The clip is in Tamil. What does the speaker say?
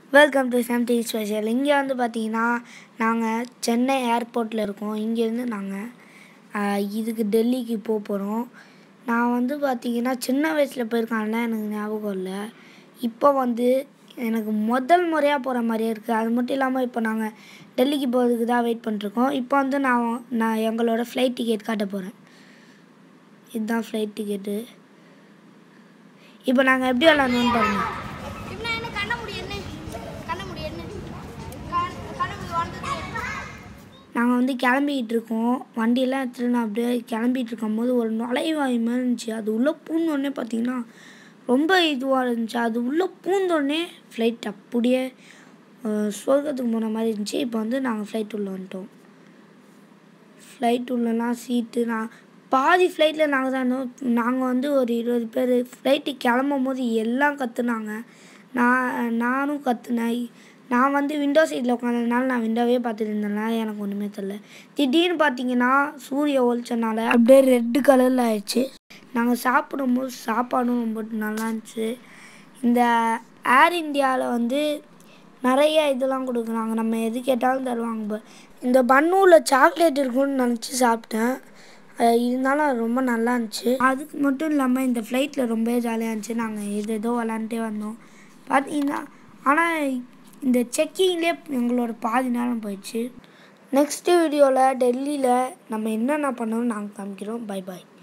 வெல்கம் டு சம்திங் ஸ்பெஷல் இங்கே வந்து பார்த்தீங்கன்னா நாங்கள் சென்னை ஏர்போர்ட்டில் இருக்கோம் இங்கேருந்து நாங்கள் இதுக்கு டெல்லிக்கு போக போகிறோம் நான் வந்து பார்த்தீங்கன்னா சின்ன வயசில் போயிருக்கான்ல எனக்கு ஞாபகம் இல்லை இப்போ வந்து எனக்கு முதல் முறையாக போகிற மாதிரியே இருக்குது அது மட்டும் இல்லாமல் இப்போ நாங்கள் டெல்லிக்கு போகிறதுக்கு தான் வெயிட் பண்ணிருக்கோம் இப்போ வந்து நான் நான் எங்களோட ஃப்ளைட் டிக்கெட் காட்ட போகிறேன் இதுதான் ஃப்ளைட் டிக்கெட்டு இப்போ நாங்கள் எப்படி விளாண்டோன்னு பாருங்கள் இவனா என்ன கண்ண முடி என்ன கண்ண முடி என்ன கண்- கண்ண முடி வளர்ந்தது நாங்கள் வந்து கிளம்பிக்கிட்டு இருக்கோம் வண்டியெல்லாம் எடுத்துகிட்டு நான் அப்படியே கிளம்பிட்டு இருக்கும்போது ஒரு நுழைவாய் மாதிரி இருந்துச்சு அது உள்ளே பூந்தோடனே பார்த்தீங்கன்னா ரொம்ப இதுவாக இருந்துச்சு அது உள்ளே பூந்தோடனே ஃப்ளைட் அப்படியே அஹ், சொர்க்கத்துக்கு போன மாதிரி இருந்துச்சு இப்போ வந்து நாங்கள் ஃப்ளைட் உள்ளே வந்துட்டோம் ஃப்ளைட் உள்ளலாம் சீட்டு நான் பாதி ஃப்ளைட்டில் நாங்கள் தான் இருந்தோம் நாங்கள் வந்து ஒரு இருபது பேர் ஃப்ளைட்டு கிளம்பும் போது எல்லாம் கற்றுனாங்க நான் நானும் கற்றுனேன் நான் வந்து விண்டோ சைடில் உட்காந்ததுனால நான் விண்டோவே பார்த்துட்டு இருந்தேனால எனக்கு ஒன்றுமே தெரில திடீர்னு பார்த்தீங்கன்னா சூரிய ஒளிச்சனால அப்படியே ரெட்டு கலரில் ஆயிடுச்சு நாங்கள் சாப்பிடும்போது சாப்பாடும் ரொம்ப நல்லா இருந்துச்சு இந்த ஏர் இந்தியாவில் வந்து நிறைய இதெல்லாம் கொடுக்குறாங்க நம்ம எது கேட்டாலும் தருவாங்க ப- இந்த பன்னூரில் சாக்லேட் இருக்கும்னு நினச்சி சாப்பிட்டேன் அஹ் இருந்தாலும் அது ரொம்ப நல்லா இருந்துச்சு அதுக்கு மட்டும் இல்லாமல் இந்த ஃப்ளைட்டில் ரொம்ப ஜாலியாக இருந்துச்சு நாங்கள் எது ஏதோ விளாண்டுட்டே வந்தோம் பார்த்தீங்கன்னா ஆனால் இந்த செக்கிங்லேயே எங்களோட பாதி நேரம் போயிடுச்சு நெக்ஸ்ட் வீடியோவில் டெல்லியில் நம்ம என்னென்ன பண்ணோம்னு நாங்கள் காமிக்கிறோம் பை பாய்